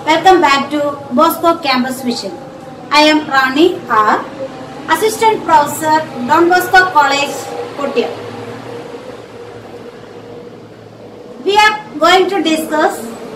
Welcome back to Bosco Campus Vision. I am Rani R, Assistant Professor, Don Bosco College, Kottayam. We are going to discuss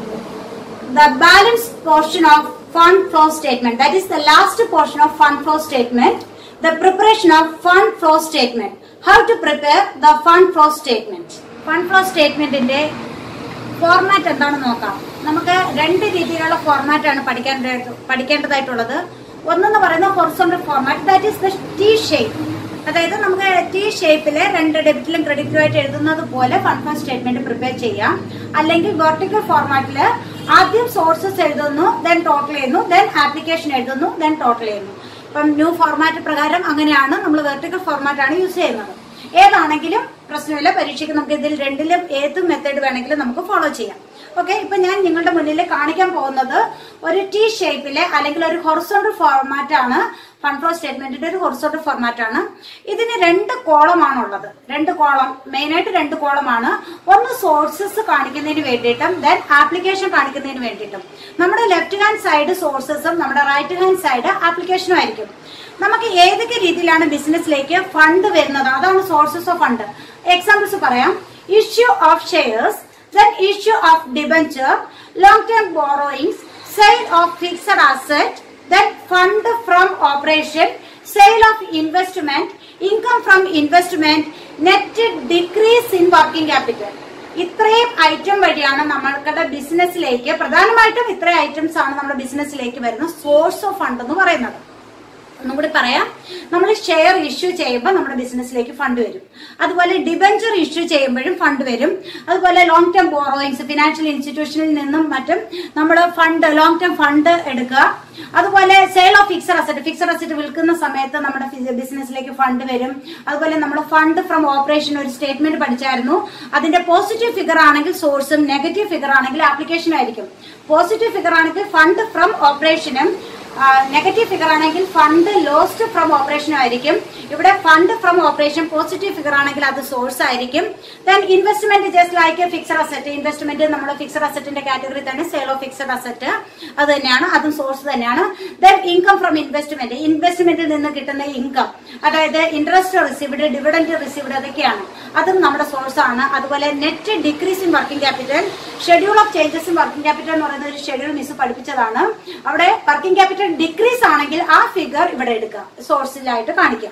the balance portion of fund flow statement. That is the last portion of fund flow statement. The preparation of fund flow statement. How to prepare the fund flow statement. Fund flow statementന്റെ format എന്താണെന്ന് നോക്കാം നമുക്ക് രണ്ട് രീതിയിലുള്ള format ആണ് പഠിക്കേണ്ടതായിട്ട് പഠിക്കേണ്ടതായിട്ടുള്ളത് ഒന്നെന്ന് പറയുന്നത് horizontal format that is the T shape അതായത് നമുക്ക് ടി ഷേപ്പില് രണ്ട് ഡെബിറ്റിലും ക്രെഡിറ്റിലും ആയിട്ട് എഴുതുന്നത് പോലെ ഫണ്ട് ഫ്ലോ സ്റ്റേറ്റ്മെന്റ് പ്രിപ്പയർ ചെയ്യാം അല്ലെങ്കിൽ വെർട്ടിക്കൽ ഫോർമാറ്റില് ആദ്യം സോഴ്സസ് എഴുതുന്നു ദെൻ ടോട്ടൽ ചെയ്യുന്നു ദെൻ ആപ്ലിക്കേഷൻ എഴുതുന്നു ദെൻ ടോട്ടൽ ചെയ്യുന്നു ഇപ്പം ന്യൂ ഫോർമാറ്റ് പ്രകാരം അങ്ങനെയാണ് നമ്മൾ വെർട്ടിക്കൽ ഫോർമാറ്റ് ആണ് യൂസ് ചെയ്യുന്നത് ഏതാണെങ്കിലും പ്രശ്നമില്ല പരീക്ഷയ്ക്ക് നമുക്ക് ഇതിൽ രണ്ടിലും ഏത് മെത്തേഡ് വേണമെങ്കിലും നമുക്ക് ഫോളോ ചെയ്യാം ഓക്കെ ഇപ്പൊ ഞാൻ നിങ്ങളുടെ മുന്നിൽ കാണിക്കാൻ പോകുന്നത് ഒരു ടി ഷേപ്പിലെ അല്ലെങ്കിൽ ഒരു ഹൊറിസോണ്ടൽ ഫോർമാറ്റ് ആണ് ഫണ്ട് ഫ്ലോ സ്റ്റേറ്റ്മെന്റിന്റെ ഒരു ഹൊറിസോണ്ടൽ ഫോർമാറ്റ് ആണ് ഇതിന് രണ്ട് കോളം ആണുള്ളത് രണ്ട് കോളം മെയിൻ ആയിട്ട് രണ്ട് കോളമാണ് ഒന്ന് സോഴ്സസ് കാണിക്കുന്നതിന് വേണ്ടിയിട്ടും ദെൻ ആപ്ലിക്കേഷൻ കാണിക്കുന്നതിന് വേണ്ടിയിട്ടും നമ്മുടെ ലെഫ്റ്റ് ഹാൻഡ് സൈഡ് സോഴ്സസും നമ്മുടെ റൈറ്റ് ഹാൻഡ് സൈഡ് ആപ്ലിക്കേഷനും ആയിരിക്കും നമുക്ക് ഏതൊക്കെ രീതിയിലാണ് ബിസിനസ്സിലേക്ക് ഫണ്ട് വരുന്നത് അതാണ് സോഴ്സസ് ഓഫ് ഫണ്ട് എക്സാമ്പിൾസ് പറയാം issue of shares then issue of debenture, long-term borrowings, sale of fixed asset, then fund from operation, sale of investment, income from investment, net decrease in working capital. ഇത്രയും item വഴിയാണ് നമ്മൾക്കുടെ ബിസിനസ്സിലേക്ക് പ്രധാനമായിട്ടും ഇത്രയും items ആണ് നമ്മുടെ ബിസിനസ്സിലേക്ക് വരുന്ന സോഴ്സ് ഓഫ് ഫണ്ട് എന്ന് പറയുന്നത് ഒന്നും കൂടി പറയാം നമ്മൾ ഷെയർ ഇഷ്യൂ ചെയ്യുമ്പോൾ നമ്മുടെ ബിസിനസ്സിലേക്ക് ഫണ്ട് വരും അതുപോലെ ഡിബഞ്ചർ ഇഷ്യൂ ചെയ്യുമ്പോഴും ഫണ്ട് വരും അതുപോലെ ലോങ് ടേം ബോറോയിങ്സ് ഫിനാൻഷ്യൽ ഇൻസ്റ്റിറ്റ്യൂഷനിൽ നിന്നും മറ്റും നമ്മൾ ഫണ്ട് ലോങ് ടേം ഫണ്ട് എടുക്കുക അതുപോലെ sale of fixed asset fixed asset വിൽക്കുന്ന സമയത്ത് നമ്മുടെ ബിസിനസ്സിലേക്ക് ഫണ്ട് വരും അതുപോലെ നമ്മൾ ഫണ്ട് ഫ്രം ഓപ്പറേഷൻ ഒരു സ്റ്റേറ്റ്മെന്റ് പഠിച്ചായിരുന്നു അതിന്റെ പോസിറ്റീവ് ഫിഗർ ആണെങ്കിൽ സോഴ്സും നെഗറ്റീവ് ഫിഗർ ആണെങ്കിൽ ആപ്ലിക്കേഷനും ആയിരിക്കും പോസിറ്റീവ് ഫിഗർ ആണെങ്കിൽ ഫണ്ട് ഫ്രം ഓപ്പറേഷനും നെഗറ്റീവ് ഫിഗർ ആണെങ്കിൽ ഫണ്ട് ലോസ്റ്റ് ഫ്രം ഓപ്പറേഷനും ആയിരിക്കും ഇവിടെ fund from operation positive figure ആണെങ്കിൽ അത് സോഴ്സ് ആയിരിക്കും then investment just like fixed asset investment നമ്മൾ ഫിക്സഡ് അസറ്റിന്റെ കാറ്റഗറി തന്നെ സെയിൽ ഓഫ് ഫിക്സഡ് അസറ്റ് അത് തന്നെയാണ് അതും സോഴ്സ് തന്നെയാണ് ദെൻ ഇൻകം ഫ്രം ഇൻവെസ്റ്റ്മെന്റ് ഇൻവെസ്റ്റ്മെന്റിൽ നിന്ന് കിട്ടുന്ന ഇൻകം അതായത് ഇൻട്രസ്റ്റ് റിസീവ്ഡ് ഡിവിഡന്റ് റിസീവ്ഡ് അതൊക്കെയാണ് അതും നമ്മുടെ സോഴ്സ് ആണ് അതുപോലെ net decrease in working capital schedule of changes in working capital എന്ന് പറയുന്ന ഒരു ഷെഡ്യൂൾ മിസ് പഠിപ്പിച്ചതാണ് അവിടെ വർക്കിംഗ് ക്യാപിറ്റൽ ഡിക്രീസ് ആണെങ്കിൽ ആ ഫിഗർ ഇവിടെ എടുക്കുക സോഴ്സിലായിട്ട് കാണിക്കാം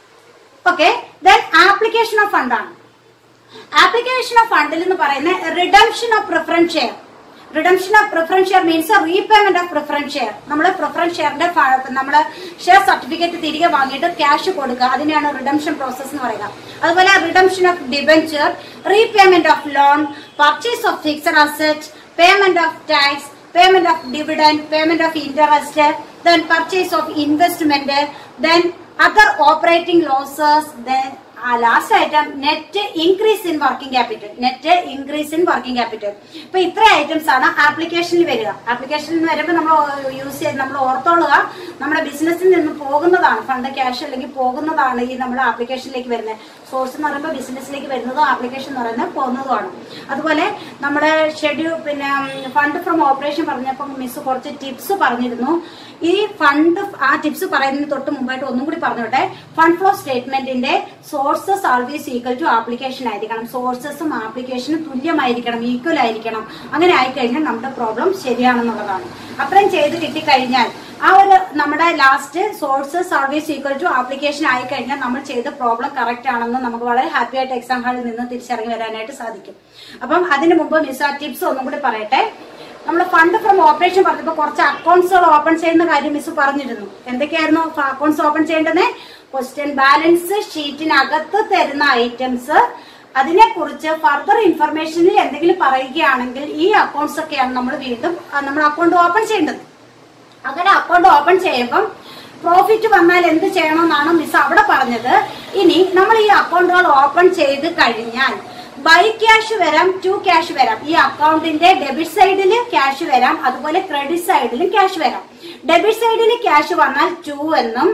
okay then application of fund ആണ് ആപ്ലിക്കേഷൻ ഓഫ് ഫണ്ടിൽ എന്ന് പറയുന്നത് redemption of preference share redemption of preference share means repayment of preference share നമ്മൾ പ്രിഫറൻസ് ഷെയറിന്റെ നമ്മൾ ഷെയർ സർട്ടിഫിക്കറ്റ് തിരികെ വാങ്ങിയിട്ട് ക്യാഷ് കൊടുക്കുക അതിനെയാണ് റിഡംഷൻ പ്രോസസ് എന്ന് പറയുക അതുപോലെ redemption of debenture repayment of loan purchase of fixed asset payment of tax payment of dividend payment of interest then purchase of investment then other operating losses then last item net increase in working capital net increase in working capital ഇപ്പൊ ഇത്ര items ആണ് ആപ്ലിക്കേഷനിൽ വരിക ആപ്ലിക്കേഷനിൽ വരുമ്പോൾ നമ്മൾ use ചെയ്ത് നമ്മൾ ഓർത്തോളുക നമ്മുടെ ബിസിനസ്സിൽ നിന്ന് പോകുന്നതാണ് ഫണ്ട് ക്യാഷ് അല്ലെങ്കിൽ പോകുന്നതാണ് ഈ നമ്മുടെ ആപ്ലിക്കേഷനിലേക്ക് വരുന്നത് സോഴ്സ് എന്ന് പറയുമ്പോൾ ബിസിനസ്സിലേക്ക് വരുന്നതും ആപ്ലിക്കേഷൻ എന്ന് പറയുന്നത് പോകുന്നതുമാണ് അതുപോലെ നമ്മുടെ ഷെഡ്യൂൾ പിന്നെ ഫണ്ട് ഫ്രം ഓപ്പറേഷൻ പറഞ്ഞപ്പോൾ മിസ് കുറച്ച് ടിപ്സ് പറഞ്ഞിരുന്നു ഈ ഫണ്ട് ആ ടിപ്സ് പറയുന്നതിന് തൊട്ട് മുമ്പായിട്ട് ഒന്നും കൂടി പറഞ്ഞോട്ടെ ഫണ്ട് ഫ്ലോ സ്റ്റേറ്റ്മെന്റിന്റെ sources always equal to application ആയിരിക്കണം സോഴ്സസും ആപ്ലിക്കേഷനും തുല്യമായിരിക്കണം ഈക്വൽ ആയിരിക്കണം അങ്ങനെ ആയിക്കഴിഞ്ഞാൽ നമ്മുടെ പ്രോബ്ലം ശരിയാണെന്നുള്ളതാണ് അത്രയും ചെയ്ത് കിട്ടിക്കഴിഞ്ഞാൽ ആ ഒരു നമ്മുടെ last sources always equal to application ആയി കഴിഞ്ഞാൽ നമ്മൾ ചെയ്ത പ്രോബ്ലം കറക്റ്റ് ആണെന്ന് നമുക്ക് വളരെ ഹാപ്പി ആയിട്ട് എക്സാം ഹാളിൽ നിന്ന് തിരിച്ചിറങ്ങി വരാനായിട്ട് സാധിക്കും അപ്പം അതിന് മുമ്പ് മിസ് ആ ടിപ്സ് ഒന്നും കൂടി പറയട്ടെ നമ്മൾ ഫണ്ട് ഫ്രം ഓപ്പറേഷൻ പറഞ്ഞപ്പോൾ കുറച്ച് അക്കൗണ്ട്സുകൾ ഓപ്പൺ ചെയ്യുന്ന കാര്യം മിസ് പറഞ്ഞിരുന്നു എന്തൊക്കെയായിരുന്നു അക്കൗണ്ട്സ് ഓപ്പൺ ചെയ്യേണ്ടത് ക്വസ്റ്റ്യൻ ബാലൻസ് ഷീറ്റിനകത്ത് തരുന്ന ഐറ്റംസ് അതിനെക്കുറിച്ച് ഫർദർ ഇൻഫർമേഷനിൽ എന്തെങ്കിലും പറയുകയാണെങ്കിൽ ഈ അക്കൗണ്ട്സ് ഒക്കെയാണ് നമ്മൾ വീണ്ടും നമ്മൾ അക്കൗണ്ട് ഓപ്പൺ ചെയ്യേണ്ടത് അങ്ങനെ അക്കൗണ്ട് ഓപ്പൺ ചെയ്യുമ്പം പ്രോഫിറ്റ് വന്നാൽ എന്ത് ചെയ്യണമെന്നാണ് മിസ് അവിടെ പറഞ്ഞത് ഇനി നമ്മൾ ഈ അക്കൗണ്ടുകൾ ഓപ്പൺ ചെയ്ത് കഴിഞ്ഞാൽ ബൈ ക്യാഷ് വരാം ടു ക്യാഷ് വരാം ഈ അക്കൗണ്ടിന്റെ ഡെബിറ്റ് സൈഡിൽ ക്യാഷ് വരാം അതുപോലെ ക്രെഡിറ്റ് സൈഡിലും ക്യാഷ് വരാം ഡെബിറ്റ് സൈഡിൽ ക്യാഷ് വന്നാൽ ടു എന്നും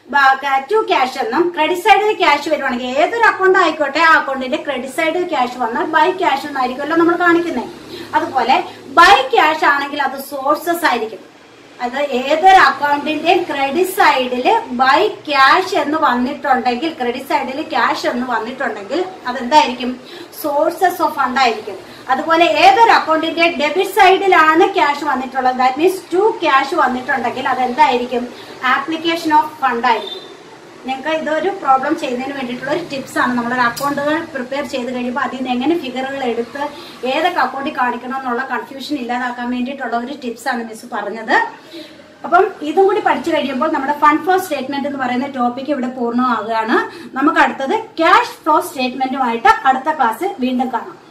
ടു ക്യാഷ് എന്നും ക്രെഡിറ്റ് സൈഡിൽ ക്യാഷ് വരുവാണെങ്കിൽ ഏതൊരു അക്കൗണ്ട് ആയിക്കോട്ടെ ആ അക്കൗണ്ടിന്റെ ക്രെഡിറ്റ് സൈഡിൽ ക്യാഷ് വന്നാൽ ബൈ ക്യാഷ് എന്നായിരിക്കുമല്ലോ നമ്മൾ കാണിക്കുന്നത് അതുപോലെ ബൈ ക്യാഷ് ആണെങ്കിൽ അത് സോഴ്സസ് ആയിരിക്കും അത് ഏതൊരു അക്കൗണ്ടിന്റെയും ക്രെഡിറ്റ് സൈഡിൽ ബൈ ക്യാഷ് എന്ന് വന്നിട്ടുണ്ടെങ്കിൽ ക്രെഡിറ്റ് സൈഡിൽ ക്യാഷ് എന്ന് വന്നിട്ടുണ്ടെങ്കിൽ അതെന്തായിരിക്കും സോഴ്സസ് ഓഫ് ഫണ്ട് ആയിരിക്കും അതുപോലെ ഏതൊരു അക്കൗണ്ടിന്റെ ഡെബിറ്റ് സൈഡിലാണ് ക്യാഷ് വന്നിട്ടുള്ളത് ദാറ്റ് മീൻസ് ടു ക്യാഷ് വന്നിട്ടുണ്ടെങ്കിൽ അതെന്തായിരിക്കും ആപ്ലിക്കേഷൻ ഓഫ് ഫണ്ട് ആയിരിക്കും നിങ്ങൾക്ക് ഇതൊരു പ്രോബ്ലം ചെയ്യുന്നതിന് വേണ്ടിയിട്ടുള്ള ഒരു ടിപ്സ് ആണ് നമ്മളൊരു അക്കൗണ്ടുകൾ പ്രിപ്പയർ ചെയ്ത് കഴിയുമ്പോൾ അതിൽ നിന്ന് എങ്ങനെ ഫിഗറുകൾ എടുത്ത് ഏതൊക്കെ അക്കൗണ്ടിൽ കാണിക്കണം എന്നുള്ള കൺഫ്യൂഷൻ ഇല്ലാതാക്കാൻ വേണ്ടിയിട്ടുള്ള ഒരു ടിപ്സ് ആണ് മിസ് പറഞ്ഞത് അപ്പം ഇതും കൂടി പഠിച്ചു കഴിയുമ്പോൾ നമ്മുടെ ഫണ്ട് ഫ്ലോ സ്റ്റേറ്റ്മെന്റ് എന്ന് പറയുന്ന ടോപ്പിക് ഇവിടെ പൂർണ്ണമാകുകയാണ് നമുക്ക് അടുത്തത് ക്യാഷ് ഫ്ലോ സ്റ്റേറ്റ്മെന്റുമായിട്ട് അടുത്ത ക്ലാസ്സിൽ വീണ്ടും കാണാം